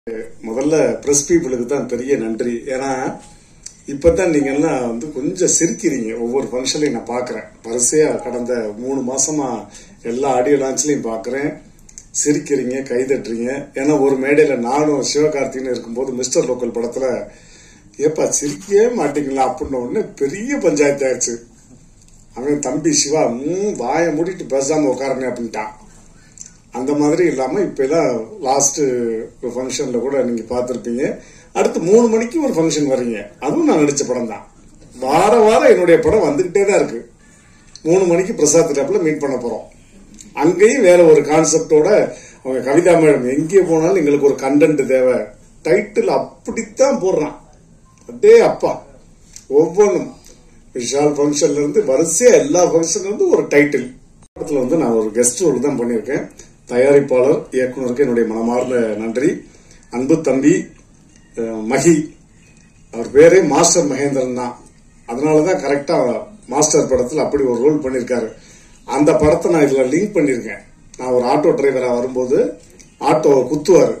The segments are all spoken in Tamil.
முதல்ல பிரஸ் பீப்புளுக்கு தான் பெரிய நன்றி ஏன்னா இப்பதான் நீங்க எல்லாம் வந்து கொஞ்சம் சிரிக்கிறீங்க ஒவ்வொரு ஃபங்க்ஷன்லையும் நான் பாக்குறேன் வரிசையா கடந்த மூணு மாசமா எல்லா ஆடியோ லான்ச்லயும் பாக்குறேன் சிரிக்கிறீங்க கைதட்டுறீங்க ஏன்னா ஒரு மேடையில நானும் சிவகார்த்திகனும் இருக்கும்போது மிஸ்டர் லோக்கல் படத்துல ஏப்பா சிரிக்கவே மாட்டீங்களா அப்படின்ன உடனே பெரிய பஞ்சாயத்து ஆயிடுச்சு அவன் தம்பி சிவா ம் வாயை மூடிட்டு பேசாம உட்காரனே அப்படின்ட்டான் அந்த மாதிரி இல்லாம இப்ப எல்லாம் லாஸ்ட் ஃபங்க்ஷன்ல கூட நீங்க பார்த்திருப்பீங்க அடுத்து மூணு மணிக்கு ஒரு ஃபங்க்ஷன் வர்றீங்க அதுவும் நான் நடிச்ச படம் தான் வார வாரம் என்னுடைய படம் வந்துகிட்டே தான் இருக்கு மூணு மணிக்கு பிரசாத் டேப்ல மீட் பண்ண போறோம் அங்கேயும் வேற ஒரு கான்செப்டோட அவங்க கவிதா மேடம் எங்கே போனாலும் எங்களுக்கு ஒரு கண்டென்ட் தேவை டைட்டில் அப்படித்தான் போடுறான் அதே அப்பா ஒவ்வொன்றும் விஷால் ஃபங்க்ஷன்ல இருந்து வரிசையா எல்லா ஃபங்க்ஷன்ல இருந்து ஒரு டைட்டில் படத்துல வந்து நான் ஒரு கெஸ்ட் ரோல் தான் பண்ணியிருக்கேன் தயாரிப்பாளர் இயக்குனருக்கு என்னுடைய மனமார்ந்த நன்றி அன்பு தம்பி அஹ், மகி அவர் பேரே மாஸ்டர் மகேந்திரன் தான் அதனாலதான் கரெக்டா மாஸ்டர் படத்துல அப்படி ஒரு ரோல் பண்ணியிருக்காரு அந்த படத்தை நான் இதுல லிங்க் பண்ணியிருக்கேன் நான் ஒரு ஆட்டோ டிரைவரா வரும்போது ஆட்டோவை குத்துவாரு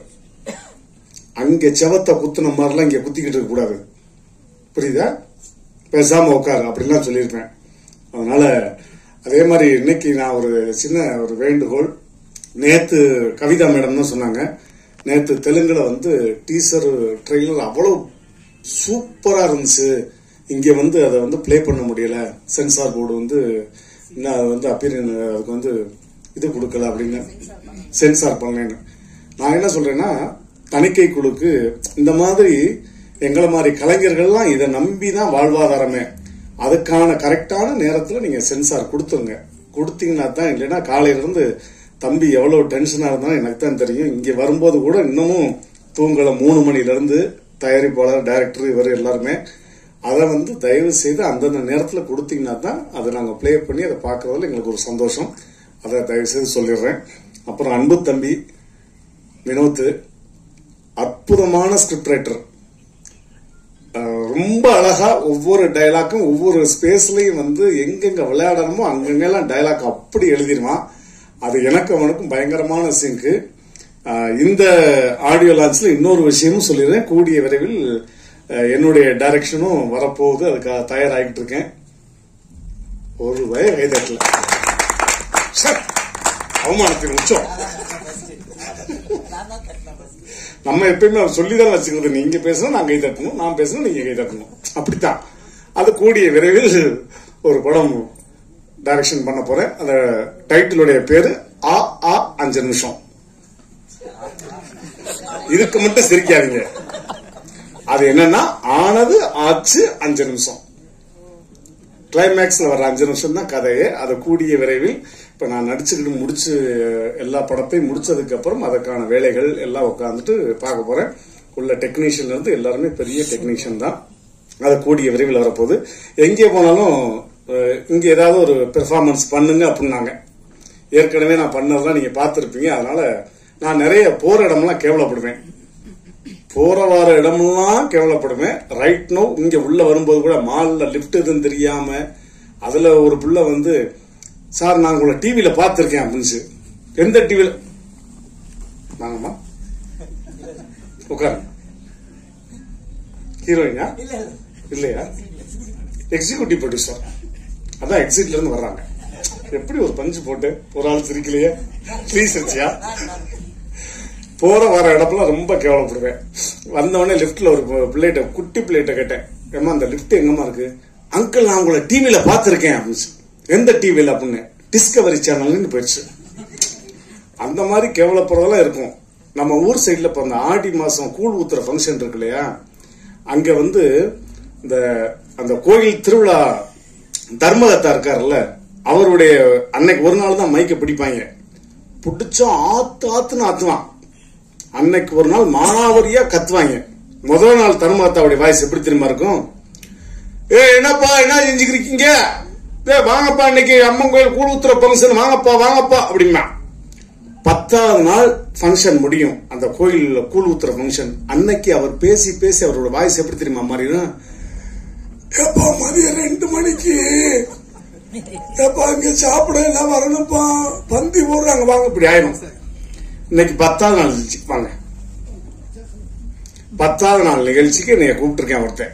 அங்க செவத்தை குத்துன மாதிரிலாம் இங்க குத்திக்கிட்டு இருக்க கூடாது புரியுதா பேசாம உட்காரு அப்படிலாம் சொல்லியிருப்பேன் அதனால அதே மாதிரி இன்னைக்கு நான் ஒரு சின்ன ஒரு வேண்டுகோள் நேத்து கவிதா மேடம் தான் சொன்னாங்க நேத்து தெலுங்குல வந்து டீசர் ட்ரெய்லர் அவ்வளவு சூப்பரா இருந்துச்சு இங்க வந்து அதை வந்து ப்ளே பண்ண முடியல சென்சார் போர்டு வந்து இன்னும் அது வந்து அப்பீரியன் அதுக்கு வந்து இது கொடுக்கல அப்படின்னு சென்சார் பண்ணலன்னு நான் என்ன சொல்றேன்னா தணிக்கை குழுக்கு இந்த மாதிரி எங்களை மாதிரி கலைஞர்கள்லாம் இதை நம்பி தான் வாழ்வாதாரமே அதுக்கான கரெக்டான நேரத்துல நீங்க சென்சார் கொடுத்துருங்க கொடுத்தீங்கன்னா தான் இல்லைன்னா காலையில இருந்து தம்பி எவ்வளவு டென்ஷனா இருந்தாலும் எனக்கு தான் தெரியும் இங்க வரும்போது கூட இன்னமும் தூங்கல மூணு மணில இருந்து தயாரிப்பாளர் டைரக்டர் இவர் எல்லாருமே அதை வந்து தயவு செய்து அந்தந்த நேரத்துல கொடுத்தீங்கன்னா தான் அதை நாங்க ப்ளே பண்ணி அதை பார்க்கறதுல எங்களுக்கு ஒரு சந்தோஷம் அதை தயவு செய்து சொல்லிடுறேன் அப்புறம் அன்பு தம்பி வினோத் அற்புதமான ஸ்கிரிப்ட் ரைட்டர் அஹ் ரொம்ப அழகா ஒவ்வொரு டயலாக்கும் ஒவ்வொரு ஸ்பேஸ்லயும் வந்து எங்கெங்க விளையாடணுமோ அங்கங்கெல்லாம் டயலாக் அப்படி எழுதிடுவான் அது எனக்கு அவனுக்கும் பயங்கரமான சிங்கு இந்த ஆடியோ லான்ச்ல இன்னொரு விஷயமும் சொல்லிடுறேன் கூடிய விரைவில் அஹ், என்னுடைய டைரக்ஷனும் வரப்போகுது அதுக்காக தயாராகிட்டு இருக்கேன் ஒரு வய கைதட்டல ச்சே, அவமானத்தின் உச்சம் நம்ம எப்பயுமே அவர் சொல்லிதான் வச்சுக்கிறது நீங்க பேசணும் நான் கை தட்டணும் நான் பேசணும் நீங்க கை தட்டணும் அப்படித்தான் அது கூடிய விரைவில் ஒரு படம் டைரக்ஷன் பண்ண போறேன் அந்த டைட்டிலுடைய பேரு ஆ ஆ அஞ்சு நிமிஷம் இதுக்கு மட்டும் சிரிக்காதீங்க அது என்னன்னா ஆனது ஆச்சு அஞ்சு நிமிஷம் கிளைமேக்ஸ்ல வர அஞ்சு நிமிஷம் தான் கதையே அதை கூடிய விரைவில் இப்ப நான் நடிச்சுக்கிட்டு முடிச்சு எல்லா படத்தையும் முடிச்சதுக்கு அப்புறம் அதற்கான வேலைகள் எல்லாம் உட்காந்துட்டு பார்க்க போறேன் உள்ள டெக்னீஷியன்ல இருந்து எல்லாருமே பெரிய டெக்னீஷியன் தான் அது கூடிய விரைவில் வரப்போகுது எங்கே போனாலும் அஹ், இங்க ஏதாவது ஒரு பெர்ஃபார்மன்ஸ் பண்ணுங்க அப்படின்னாங்க ஏற்கனவே நான் பண்ணதெல்லாம் நீங்க பார்த்திருப்பீங்க அதனால நான் நிறைய போற இடமெல்லாம் கேவலப்படுவேன் போற வார இடமெல்லாம் கேவலப்படுவேன் ரைட் நோ இங்க உள்ள வரும்போது கூட மால்ல லிஃப்ட் எதுவும் தெரியாம அதுல ஒரு புள்ள வந்து சார் நான் உங்களை டிவியில பார்த்திருக்கேன் அப்படின்னு எந்த டிவியில வாங்கம்மா உட்காருங்க ஹீரோயினா இல்லையா எக்ஸிகூட்டிவ் ப்ரொடியூசர் அதான் எக்ஸிட்ல இருந்து வர்றாங்க எப்படி ஒரு பஞ்சு போட்டு ஒரு ஆள் சிரிக்கலையே ப்ளீஸ் சிரிச்சியா போற வர இடம்லாம் ரொம்ப கேவலப்படுவேன் வந்தவொடனே லிப்ட்ல ஒரு பிள்ளைகிட்ட குட்டி பிள்ளைகிட்ட கேட்டேன் ஏமா அந்த லிஃப்ட் எங்கம்மா இருக்கு அங்கிள் நான் உங்களை டிவியில பாத்திருக்கேன் அப்படின்னு சொல்லி. எந்த டிவியில அப்படின்னு டிஸ்கவரி சேனல்னு போயிடுச்சு அந்த மாதிரி கேவலப்படுறதெல்லாம் இருக்கும் நம்ம ஊர் சைடுல இப்ப அந்த ஆடி மாசம் கூழ் ஊத்துற ஃபங்க்ஷன் இருக்கு இல்லையா அங்க வந்து இந்த அந்த கோயில் திருவிழா தர்மகத்தா இருக்காருல்ல அவருடைய அன்னைக்கு ஒரு நாள் தான் மைக்க பிடிப்பாங்க பிடிச்சா ஆத்து ஆத்துன்னு ஆத்துவான் அன்னைக்கு ஒரு நாள் மானாவரியா கத்துவாங்க முதல் நாள் தர்மகத்தாவுடைய வாய்ஸ் எப்படி தெரியுமா இருக்கும் ஏ என்னப்பா என்ன செஞ்சுக்கிறீங்க ஏ வாங்கப்பா இன்னைக்கு அம்மன் கோயில் கூழ் ஊத்துற ஃபங்க்ஷன் வாங்கப்பா வாங்கப்பா அப்படிமா பத்தாவது நாள் ஃபங்க்ஷன் முடியும் அந்த கோயில்ல கூழ் ஊத்துற ஃபங்க்ஷன் அன்னைக்கு அவர் பேசி பேசி அவரோட வாய்ஸ் எப்படி தெரியுமா மாறினா எப்பா மதியம் ரெண்டு மணிக்கு எப்பா இங்க சாப்பிட எல்லாம் வரணும்ப்பா பந்தி போடுறாங்க வாங்க இப்படி ஆயிரும் இன்னைக்கு பத்தாவது நாள் இருந்துச்சு. வாங்க பத்தாவது நாள் நிகழ்ச்சிக்கு என்னைய கூப்பிட்டுருக்கேன் ஒருத்தன்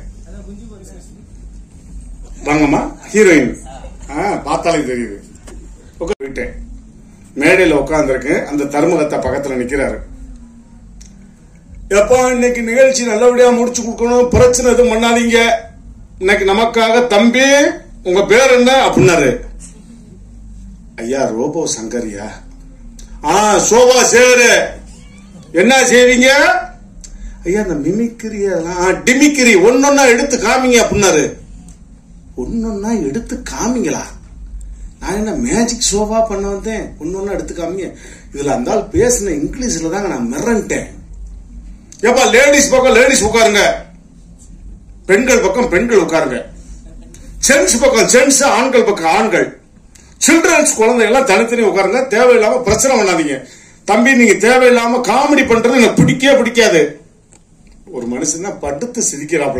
வாங்கம்மா ஹீரோயின் ஆ பார்த்தாலே தெரியுது உட்காந்துட்டேன் மேடையில உட்காந்துருக்கேன் அந்த தருமகத்தை பக்கத்துல நிக்கிறாரு எப்பா இன்னைக்கு நிகழ்ச்சி நல்லபடியா முடிச்சு கொடுக்கணும் பிரச்சனை எதுவும் பண்ணாதீங்க இன்னைக்கு நமக்காக தம்பி உங்க பேர் என்ன அப்படின்னாரு ஐயா ரோபோ சங்கரியா ஆ சோபா சேரு என்ன செய்வீங்க ஐயா இந்த மிமிக்கிரி அதெல்லாம் ஆ, டிமிக்கிரி ஒன்னொன்னா எடுத்து காமிங்க அப்படின்னாரு ஒன்னொன்னா எடுத்து காமிங்களா நான் என்ன மேஜிக் ஷோவா பண்ண வந்தேன் ஒன்னொன்னா எடுத்து காமிங்க இதுல அந்த ஆள் பேசின இங்கிலீஷ்ல தாங்க நான் மிரண்டேன் ஏப்பா லேடிஸ் பக்கம் லேடிஸ் உட்காருங்க பெண்கள் பக்கம் பெண்கள் உட்காருங்க ஜென்ஸ் பக்கம் ஜென்ஸ் ஆண்கள் பக்கம் ஆண்கள் சில்ட்ரன்ஸ் குழந்தை எல்லாம் தனித்தனி உட்காருங்க தேவையில்லாம பிரச்சனை பண்ணாதீங்க தம்பி நீங்க தேவையில்லாம காமெடி பண்றது எனக்கு பிடிக்கவே பிடிக்காது ஒரு மனுஷன் தான் படுத்து சிரிக்கிறாப்புல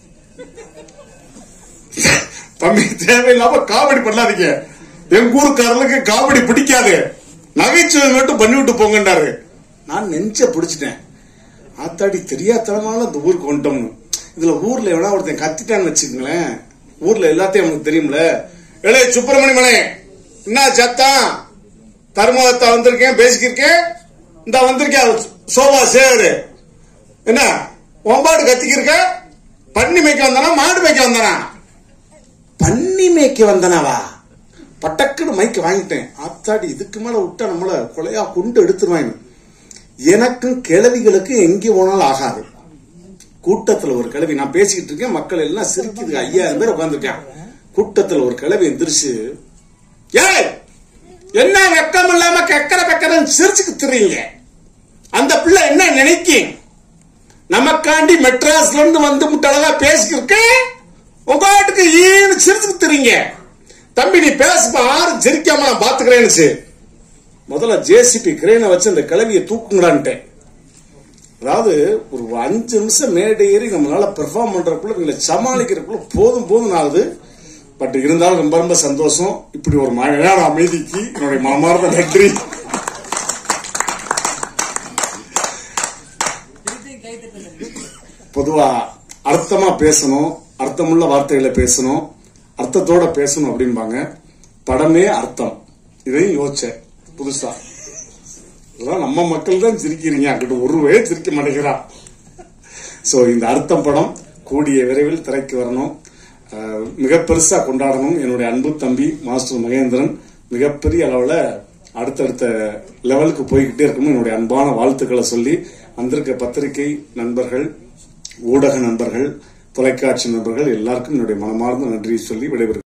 தம்பி தேவையில்லாம காமெடி பண்ணாதீங்க எங்க ஊருக்காரர்களுக்கு காமெடி பிடிக்காது நகைச்சுவை மட்டும் பண்ணிவிட்டு போங்கன்றாரு நான் நெஞ்ச பிடிச்சிட்டேன் ஆத்தாடி தெரியாதனமால இந்த ஊருக்கு வந்துட்டோம்னு இதுல ஊர்ல எவனா ஒருத்தன் கத்திட்டான்னு வச்சுக்கங்களேன் ஊர்ல எல்லாத்தையும் அவனுக்கு தெரியும்ல ஏலே சுப்பிரமணி மலை என்ன சத்தம் தர்மத்தை வந்திருக்கேன் பேசிக்கிருக்கேன் இந்த வந்திருக்கேன் சோபா சேரு என்ன ஒம்பாடு கத்திக்கிருக்க பன்னி மேய்க்க வந்தானா மாடு மேய்க்க வந்தானா பன்னி மேய்க்க வந்தனவா பட்டக்குன்னு மைக்க வாங்கிட்டேன் ஆத்தாடி இதுக்கு மேல விட்டா நம்மள கொலையா கொண்டு எடுத்துருவாங்க எனக்கும் கிழவிகளுக்கும் எங்கே போனாலும் ஆகாது கூட்டத்துல ஒரு கிழவி நான் பேசிக்கிட்டு இருக்கேன் மக்கள் எல்லாம் சிரிக்குது ஐயாயிரம் பேர் உட்காந்துருக்கேன் கூட்டத்துல ஒரு கிழவி எந்திரிச்சு ஏய் என்ன வெக்கம் இல்லாம கக்கர பக்கரன்னு சிரிச்சுக்கு திரியீங்க அந்த பிள்ளை என்ன நினைக்கும் நமக்காண்டி மெட்ராஸ்ல இருந்து வந்து முட்டழகா பேசிக்கிருக்க உங்க வீட்டுக்கு ஈன்னு சிரிச்சுக்கு திரியீங்க தம்பி நீ பேசுப்பா ஆறு சிரிக்காம நான் பாத்துக்கிறேன்னு முதல்ல ஜேசிபி கிரேனை வச்சு அந்த கிளவியை தூக்குங்கடான்ட்டேன் அதாவது ஒரு அஞ்சு நிமிஷம் மேடை ஏறி நம்மளால பெர்ஃபார்ம் பண்றதுக்குள்ள இவங்களை சமாளிக்கிறதுக்குள்ள போதும் போதும் ஆகுது பட் இருந்தாலும் ரொம்ப ரொம்ப சந்தோஷம் இப்படி ஒரு மழையான அமைதிக்கு என்னுடைய மனமார்ந்த நன்றி பொதுவா அர்த்தமா பேசணும் அர்த்தமுள்ள வார்த்தைகளை பேசணும் அர்த்தத்தோட பேசணும் அப்படிம்பாங்க படமே அர்த்தம் இதையும் யோசிச்சேன் புதுசா இதெல்லாம் நம்ம மக்கள் தான் சிரிக்கிறீங்க அங்கிட்ட ஒருவே சிரிக்க மாட்டேங்கிறா சோ இந்த அர்த்தம் படம் கூடிய விரைவில் திரைக்கு வரணும் அஹ், மிக பெருசா கொண்டாடணும் என்னுடைய அன்பு தம்பி மாஸ்டர் மகேந்திரன் மிகப்பெரிய அளவுல அடுத்தடுத்த லெவலுக்கு போய்கிட்டே இருக்கணும் என்னுடைய அன்பான வாழ்த்துக்களை சொல்லி வந்திருக்க பத்திரிகை நண்பர்கள் ஊடக நண்பர்கள் தொலைக்காட்சி நண்பர்கள் எல்லாருக்கும் என்னுடைய மனமார்ந்த நன்றியை சொல்லி விடைபெறுகிறேன்